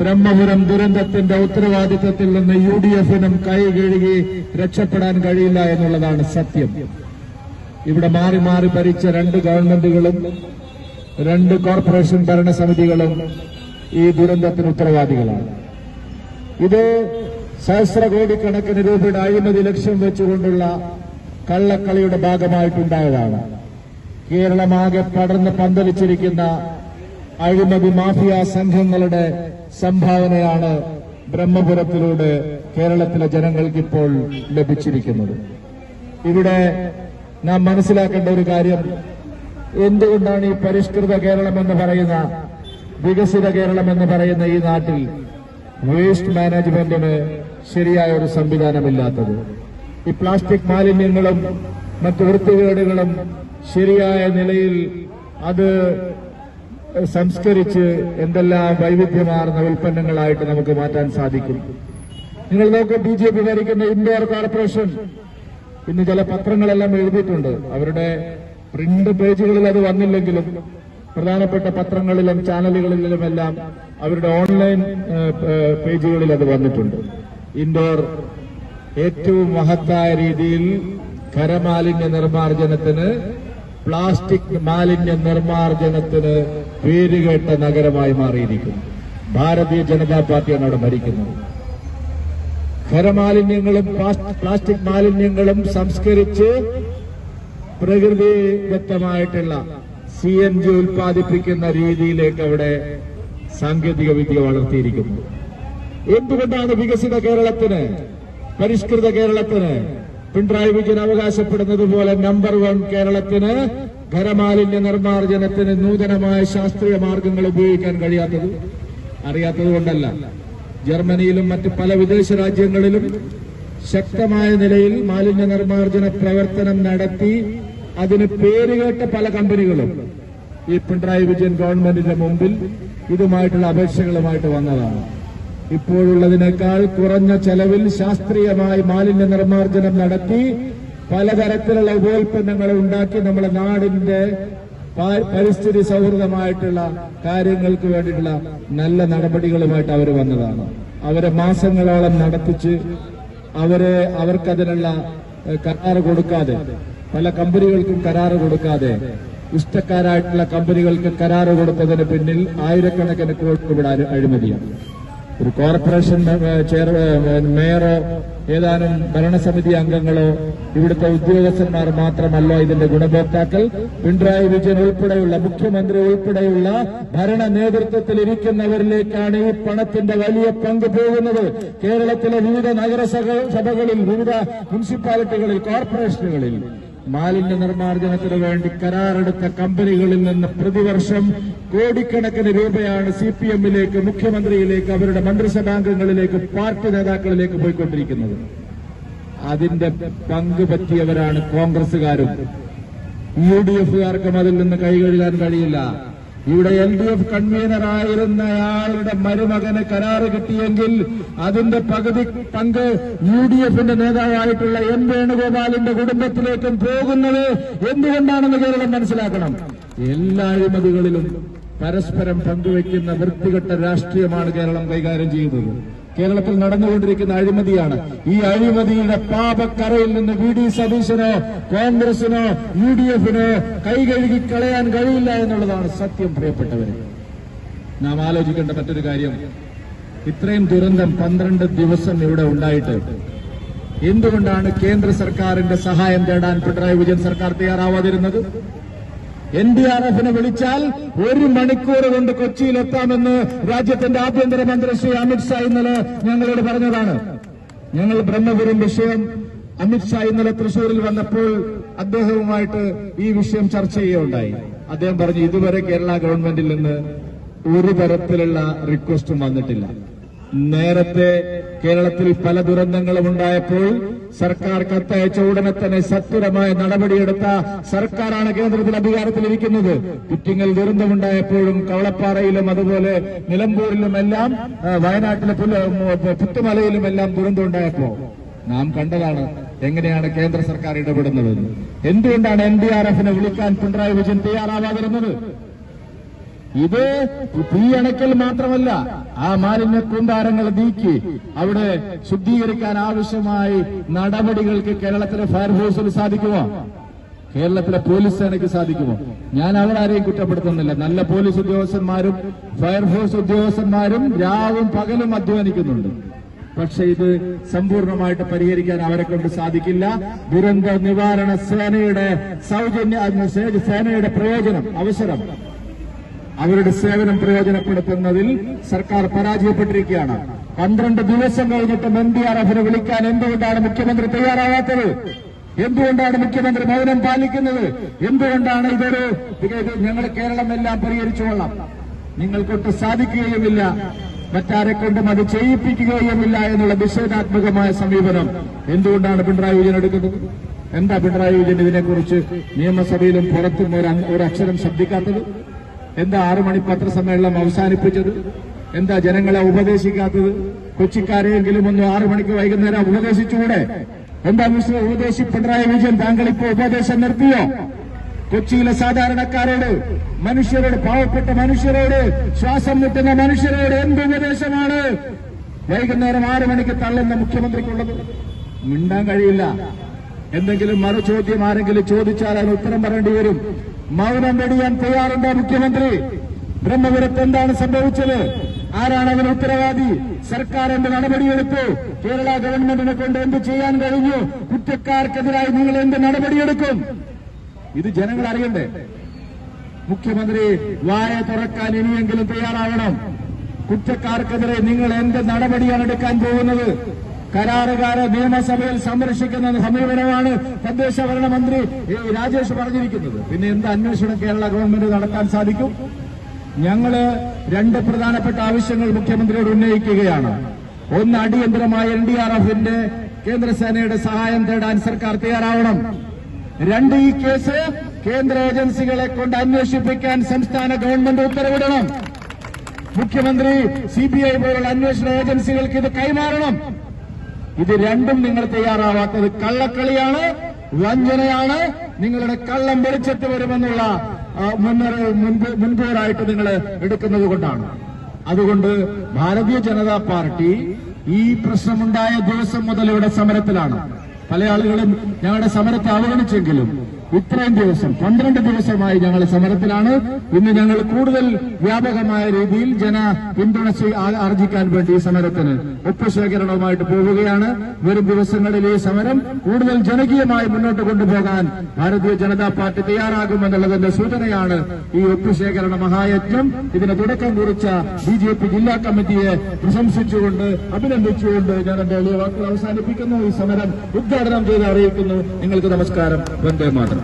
ബ്രഹ്മപുരം ദുരന്തത്തിന്റെ ഉത്തരവാദിത്തത്തിൽ നിന്ന് U D എഫിനും കൈ കഴുകി രക്ഷപ്പെടാൻ കഴിയില്ല എന്നുള്ളതാണ് സത്യം ഇവിടെ മാറി മാറി ഭരിച്ച രണ്ട് ഗവൺമെന്റുകളും രണ്ട് കോർപ്പറേഷൻ ഭരണസമിതികളും ഈ ദുരന്തത്തിന് ഉത്തരവാദികളാണ് ഇത് സഹസ്ര കോടിക്കണക്കിന് രൂപയുടെ അഴിമതി ലക്ഷ്യം വെച്ചുകൊണ്ടുള്ള കള്ളക്കളിയുടെ ഭാഗമായിട്ടുണ്ടായതാണ് കേരളമാകെ പടർന്ന് പന്തലിച്ചിരിക്കുന്ന അഴിമതി മാഫിയ സംഘങ്ങളുടെ സംഭാവനയാണ് ബ്രഹ്മപുരത്തിലൂടെ കേരളത്തിലെ ജനങ്ങൾക്ക് ഇപ്പോൾ ലഭിച്ചിരിക്കുന്നത് ഇവിടെ നാം മനസ്സിലാക്കേണ്ട ഒരു കാര്യം എന്തുകൊണ്ടാണ് ഈ പരിഷ്കൃത കേരളം എന്ന് പറയുന്ന വികസിത കേരളം എന്ന് പറയുന്ന ഈ നാട്ടിൽ വേസ്റ്റ് മാനേജ്മെന്റിന് ശരിയായ ഒരു സംവിധാനമില്ലാത്തത് ഈ പ്ലാസ്റ്റിക് മാലിന്യങ്ങളും മറ്റു വൃത്തികേടുകളും ശരിയായ നിലയിൽ അത് സംസ്കരിച്ച് എന്തെല്ലാം വൈവിധ്യമാർന്ന ഉൽപ്പന്നങ്ങളായിട്ട് നമുക്ക് മാറ്റാൻ സാധിക്കും നിങ്ങൾ നോക്കുക ബി ജെ പി ഭരിക്കുന്ന ഇൻഡോർ കോർപ്പറേഷൻ ഇന്ന് ചില പത്രങ്ങളെല്ലാം എഴുതിയിട്ടുണ്ട് അവരുടെ പ്രിന്റ് പേജുകളിൽ അത് വന്നില്ലെങ്കിലും പ്രധാനപ്പെട്ട പത്രങ്ങളിലും ചാനലുകളിലുമെല്ലാം അവരുടെ ഓൺലൈൻ ഏഹ്, ഏഹ്, പേജുകളിൽ അത് വന്നിട്ടുണ്ട് ഇൻഡോർ ഏറ്റവും മഹത്തായ രീതിയിൽ ഖരമാലിന്യ നിർമ്മാർജ്ജനത്തിന് പ്ലാസ്റ്റിക് മാലിന്യ നിർമ്മാർജ്ജനത്തിന് പേരുകേട്ട നഗരമായി മാറിയിരിക്കുന്നു ഭാരതീയ ജനതാ പാർട്ടിയാണ് അവിടെ ഭരിക്കുന്നത് ഖരമാലിന്യങ്ങളും പ്ലാസ്- പ്ലാസ്റ്റിക് മാലിന്യങ്ങളും സംസ്കരിച്ച് പ്രകൃതിദത്തമായിട്ടുള്ള സി എൻ ജി ഉൽപ്പാദിപ്പിക്കുന്ന രീതിയിലേക്ക് അവിടെ സാങ്കേതിക വിദ്യ വളർത്തിയിരിക്കുന്നു എന്തുകൊണ്ടാണ് വികസിത കേരളത്തിന് പരിഷ്കൃത കേരളത്തിന് പിണറായി വിജയൻ അവകാശപ്പെടുന്നത് പോലെ നമ്പർ വൺ കേരളത്തിന് ഖരമാലിന്യ നിർമ്മാർജ്ജനത്തിന് നൂതനമായ ശാസ്ത്രീയ മാർഗങ്ങൾ ഉപയോഗിക്കാൻ കഴിയാത്തത് അറിയാത്തത് കൊണ്ടല്ല ജർമ്മനിയിലും മറ്റ് പല വിദേശ രാജ്യങ്ങളിലും ശക്തമായ നിലയിൽ മാലിന്യ നിർമ്മാർജ്ജന പ്രവർത്തനം നടത്തി അതിന് പേരുകേട്ട പല കമ്പനികളും ഈ പിണറായി വിജയൻ ഗവൺമെന്റിന്റെ മുമ്പിൽ ഇതുമായിട്ടുള്ള അപേക്ഷകളുമായിട്ട് വന്നതാണ് ഇപ്പോഴുള്ളതിനേക്കാൾ കുറഞ്ഞ ചെലവിൽ ശാസ്ത്രീയമായി മാലിന്യ നിർമ്മാർജ്ജനം നടത്തി പലതരത്തിലുള്ള ഉപോൽപ്പന്നങ്ങൾ ഉണ്ടാക്കി നമ്മുടെ നാടിന്റെ പാ- പരിസ്ഥിതി സൗഹൃദമായിട്ടുള്ള കാര്യങ്ങൾക്ക് വേണ്ടിയിട്ടുള്ള നല്ല നടപടികളുമായിട്ട് അവർ വന്നതാണ് അവരെ മാസങ്ങളോളം നടത്തിച്ച് അവരെ അവർക്കതിനുള്ള ഏഹ്, കരാറ് കൊടുക്കാതെ പല കമ്പനികൾക്കും കരാറ് കൊടുക്കാതെ ഇഷ്ടക്കാരായിട്ടുള്ള കമ്പനികൾക്ക് കരാറ് കൊടുത്തതിന് പിന്നിൽ ആയിരക്കണക്കിന് കോടി ഇവിടെ അഴി- അഴിമതിയാണ് ഒരു കോർപ്പറേഷൻ ഏഹ്, ചെയർ ഏഹ്, മേയറോ ഏതാനും ഭരണസമിതി അംഗങ്ങളോ ഇവിടുത്തെ ഉദ്യോഗസ്ഥന്മാർ മാത്രമല്ല ഇതിന്റെ ഗുണഭോക്താക്കൾ പിണറായി വിജയൻ ഉൾപ്പെടെയുള്ള മുഖ്യമന്ത്രി ഉൾപ്പെടെയുള്ള ഭരണ നേതൃത്വത്തിൽ ഇരിക്കുന്നവരിലേക്കാണ് ഈ പണത്തിന്റെ വലിയ പങ്ക് പോകുന്നത് കേരളത്തിലെ വിവിധ നഗരസഭ- സഭകളിൽ വിവിധ മുനിസിപ്പാലിറ്റികളിൽ കോർപ്പറേഷനുകളിൽ മാലിന്യ നിർമ്മാർജ്ജനത്തിന് വേണ്ടി കരാറെടുത്ത കമ്പനികളിൽ നിന്ന് പ്രതിവർഷം കോടിക്കണക്കിന് രൂപയാണ് സി പി എമ്മിലേക്ക് മുഖ്യമന്ത്രിയിലേക്ക് അവരുടെ മന്ത്രിസഭാംഗങ്ങളിലേക്ക് പാർട്ടി നേതാക്കളിലേക്ക് പോയിക്കൊണ്ടിരിക്കുന്നത് അതിന്റെ പങ്ക് പറ്റിയവരാണ് കോൺഗ്രസുകാരും യു ഡി എഫുകാർക്കും അതിൽ നിന്ന് കൈകഴുകാൻ കഴിയില്ല ഇവിടെ എൽ ഡി എഫ് കൺവീനറായിരുന്നയാളുടെ മരുമകന് കരാറ് കിട്ടിയെങ്കിൽ അതിന്റെ പകുതി പങ്ക് യു ഡി എഫിന്റെ നേതാവായിട്ടുള്ള എൻ വേണുഗോപാലിന്റെ കുടുംബത്തിലേക്കും പോകുന്നത് എന്തുകൊണ്ടാണെന്ന് കേരളം മനസ്സിലാക്കണം എല്ലാ അഴിമതികളിലും പരസ്പരം പങ്കുവയ്ക്കുന്ന വൃത്തികെട്ട രാഷ്ട്രീയമാണ് കേരളം കൈകാര്യം ചെയ്യുന്നത് കേരളത്തിൽ നടന്നുകൊണ്ടിരിക്കുന്ന അഴിമതിയാണ് ഈ അഴിമതിയുടെ പാപക്കറയിൽ നിന്ന് വി ഡി സതീശനോ കോൺഗ്രസിനോ യു ഡി എഫിനോ കൈകഴുകി കളയാൻ കഴിയില്ല എന്നുള്ളതാണ് സത്യം പ്രിയപ്പെട്ടവരെ നാം ആലോചിക്കേണ്ട മറ്റൊരു കാര്യം ഇത്രയും ദുരന്തം പന്ത്രണ്ട് ദിവസം ഇവിടെ ഉണ്ടായിട്ട് എന്തുകൊണ്ടാണ് കേന്ദ്ര സർക്കാരിന്റെ സഹായം തേടാൻ പിണറായി വിജയൻ സർക്കാർ തയ്യാറാവാതിരുന്നത് എൻ ഡി ആർ എഫിനെ വിളിച്ചാൽ ഒരു മണിക്കൂർ കൊണ്ട് കൊച്ചിയിലെത്താമെന്ന് രാജ്യത്തിന്റെ ആഭ്യന്തരമന്ത്രി ശ്രീ അമിത്ഷാ ഇന്നലെ ഞങ്ങളോട് പറഞ്ഞതാണ് ഞങ്ങൾ ബ്രഹ്മപുരം വിഷയം അമിത്ഷാ ഇന്നലെ തൃശൂരിൽ വന്നപ്പോൾ അദ്ദേഹവുമായിട്ട് ഈ വിഷയം ചർച്ച ചെയ്യുകയുണ്ടായി അദ്ദേഹം പറഞ്ഞു ഇതുവരെ കേരള ഗവൺമെന്റിൽ നിന്ന് ഒരു തരത്തിലുള്ള റിക്വസ്റ്റും വന്നിട്ടില്ല നേരത്തെ കേരളത്തിൽ പല ദുരന്തങ്ങളും ഉണ്ടായപ്പോൾ സർക്കാർ കത്തയച്ച ഉടനെ തന്നെ സത്വരമായ നടപടിയെടുത്ത സർക്കാരാണ് കേന്ദ്രത്തിൽ അധികാരത്തിലിരിക്കുന്നത് കുറ്റിങ്ങൽ ദുരന്തമുണ്ടായപ്പോഴും കവളപ്പാറയിലും അതുപോലെ നിലമ്പൂരിലും എല്ലാം ആ, വയനാട്ടിലെ പുല- മു- പുത്തുമലയിലും എല്ലാം ദുരന്തം ഉണ്ടായപ്പോ നാം കണ്ടതാണ് എങ്ങനെയാണ് കേന്ദ്ര സർക്കാർ ഇടപെടുന്നത് എന്തുകൊണ്ടാണ് എൻ ഡി ആർ എഫിനെ വിളിക്കാൻ പിണറായി വിജയൻ തയ്യാറാവാതിരുന്നത് ഇത് തീയണക്കൽ മാത്രമല്ല ആ മാലിന്യ കൂമ്പാരങ്ങൾ നീക്കി അവിടെ ശുദ്ധീകരിക്കാൻ ആവശ്യമായി നടപടികൾക്ക് കേരളത്തിലെ ഫയർഫോഴ്സിന് സാധിക്കുമോ കേരളത്തിലെ പോലീസ് സേനയ്ക്ക് സാധിക്കുമോ ഞാൻ അവിടെ ആരെയും കുറ്റപ്പെടുത്തുന്നില്ല നല്ല പോലീസ് ഉദ്യോഗസ്ഥന്മാരും ഫയർഫോഴ്സ് ഉദ്യോഗസ്ഥന്മാരും രാവും പകലും അധ്വാനിക്കുന്നുണ്ട് പക്ഷെ ഇത് സമ്പൂർണ്ണമായിട്ട് പരിഹരിക്കാൻ അവരെ കൊണ്ട് സാധിക്കില്ല ദുരന്ത നിവാരണ സേനയുടെ സൗജന്യ സേ- സേനയുടെ പ്രയോജനം അവസരം അവരുടെ സേവനം പ്രയോജനപ്പെടുത്തുന്നതിൽ സർക്കാർ പരാജയപ്പെട്ടിരിക്കുകയാണ് പന്ത്രണ്ട് ദിവസം കഴിഞ്ഞിട്ടും എൻ ഡി ആർ എഫിനെ വിളിക്കാൻ എന്തുകൊണ്ടാണ് മുഖ്യമന്ത്രി തയ്യാറാവാത്തത് എന്തുകൊണ്ടാണ് മുഖ്യമന്ത്രി മൗനം പാലിക്കുന്നത് എന്തുകൊണ്ടാണ് ഇതൊരു ഇത് ഞങ്ങൾ കേരളം എല്ലാം പരിഹരിച്ചുകൊള്ളാം നിങ്ങൾക്കൊട്ട് സാധിക്കുകയുമില്ല മറ്റാരെ കൊണ്ടും അത് ചെയ്യിപ്പിക്കുകയുമില്ല എന്നുള്ള നിഷേധാത്മകമായ സമീപനം എന്തുകൊണ്ടാണ് പിണറായി വിജയൻ എടുക്കുന്നത് എന്താ പിണറായി വിജയൻ ഇതിനെക്കുറിച്ച് നിയമസഭയിലും പുറത്തും ഒരു അ- ഒരു അക്ഷരം ശബ്ദിക്കാത്തത് എന്താ ആറു മണി പത്രസമ്മേളനം അവസാനിപ്പിച്ചത് എന്താ ജനങ്ങളെ ഉപദേശിക്കാത്തത് കൊച്ചിക്കാരെയെങ്കിലും ഒന്ന് ആറു മണിക്ക് വൈകുന്നേരം ഉപദേശിച്ചുകൂടെ എന്താ മിസ്റ്റർ ഉപദേശി പിണറായി വിജയൻ താങ്കൾ ഇപ്പോൾ ഉപദേശം നിർത്തിയോ കൊച്ചിയിലെ സാധാരണക്കാരോട് മനുഷ്യരോട് പാവപ്പെട്ട മനുഷ്യരോട് ശ്വാസം മുട്ടുന്ന മനുഷ്യരോട് എന്ത് ഉപദേശമാണ് വൈകുന്നേരം ആറു മണിക്ക് തള്ളുന്ന മുഖ്യമന്ത്രിക്കുള്ളത് മിണ്ടാൻ കഴിയില്ല എന്തെങ്കിലും മറു ചോദ്യം ആരെങ്കിലും ചോദിച്ചാൽ അതിന് ഉത്തരം പറയേണ്ടി വരും മൗനം വെടിയാൻ തയ്യാറുണ്ടോ മുഖ്യമന്ത്രി ബ്രഹ്മപുരത്ത് എന്താണ് സംഭവിച്ചത് ആരാണ് അതിന് ഉത്തരവാദി സർക്കാർ എന്ത് നടപടിയെടുത്തു കേരള ഗവൺമെന്റിനെ കൊണ്ട് എന്ത് ചെയ്യാൻ കഴിഞ്ഞു കുറ്റക്കാർക്കെതിരായി നിങ്ങൾ എന്ത് നടപടിയെടുക്കും ഇത് ജനങ്ങൾ അറിയണ്ടേ മുഖ്യമന്ത്രി വായ തുറക്കാൻ ഇനിയെങ്കിലും തയ്യാറാവണം കുറ്റക്കാർക്കെതിരെ നിങ്ങൾ എന്ത് നടപടിയാണ് എടുക്കാൻ പോകുന്നത് കരാറുകാരെ നിയമസഭയിൽ സന്ദർശിക്കുന്ന സമീപനമാണ് തദ്ദേശ ഭരണ മന്ത്രി ഈ രാജേഷ് പറഞ്ഞിരിക്കുന്നത് പിന്നെ എന്ത് അന്വേഷണം കേരള ഗവൺമെന്റ് നടത്താൻ സാധിക്കും ഞങ്ങള് രണ്ട് പ്രധാനപ്പെട്ട ആവശ്യങ്ങൾ മുഖ്യമന്ത്രിയോട് ഉന്നയിക്കുകയാണ് ഒന്ന് അടിയന്തരമായ എൻ ഡി ആർ എഫിന്റെ കേന്ദ്രസേനയുടെ സഹായം തേടാൻ സർക്കാർ തയ്യാറാവണം രണ്ട് ഈ കേസ് കേന്ദ്ര ഏജൻസികളെ കൊണ്ട് അന്വേഷിപ്പിക്കാൻ സംസ്ഥാന ഗവൺമെന്റ് ഉത്തരവിടണം മുഖ്യമന്ത്രി സിബിഐ പോലുള്ള അന്വേഷണ ഏജൻസികൾക്ക് ഇത് കൈമാറണം ഇത് രണ്ടും നിങ്ങൾ തയ്യാറാവാത്തത് കള്ളക്കളിയാണ് വഞ്ചനയാണ് നിങ്ങളുടെ കള്ളം വെളിച്ചത്ത് വരുമെന്നുള്ള ആ, മുന്നറി- മുൻപ് മുൻകൂറായിട്ട് നിങ്ങൾ എടുക്കുന്നത് കൊണ്ടാണ് അതുകൊണ്ട് ഭാരതീയ ജനതാ പാർട്ടി ഈ പ്രശ്നമുണ്ടായ ദിവസം മുതൽ ഇവിടെ സമരത്തിലാണ് പല ആളുകളും ഞങ്ങളുടെ സമരത്തെ അവഗണിച്ചെങ്കിലും ഇത്രയും ദിവസം പന്ത്രണ്ട് ദിവസമായി ഞങ്ങൾ സമരത്തിലാണ് ഇന്ന് ഞങ്ങൾ കൂടുതൽ വ്യാപകമായ രീതിയിൽ ജന പിന്തുണ ചെയ്- ആ- ആർജിക്കാൻ വേണ്ടി ഈ സമരത്തിന് ഒപ്പുശേഖരണവുമായിട്ട് പോവുകയാണ് വരും ദിവസങ്ങളിൽ ഈ സമരം കൂടുതൽ ജനകീയമായി മുന്നോട്ട് കൊണ്ടുപോകാൻ ഭാരതീയ ജനതാ പാർട്ടി തയ്യാറാകുമെന്നുള്ളതിന്റെ സൂചനയാണ് ഈ ഒപ്പുശേഖരണ മഹായജ്ഞം ഇതിന് തുടക്കം കുറിച്ച ബി ജെ പി ജില്ലാ കമ്മിറ്റിയെ പ്രശംസിച്ചുകൊണ്ട് അഭിനന്ദിച്ചുകൊണ്ട് ഞാൻ എന്റെ എളിയ വാക്കുകൾ അവസാനിപ്പിക്കുന്നു ഈ സമരം ഉദ്ഘാടനം ചെയ്ത് അറിയിക്കുന്നു നിങ്ങൾക്ക് നമസ്കാരം വന്ദേ മാതരം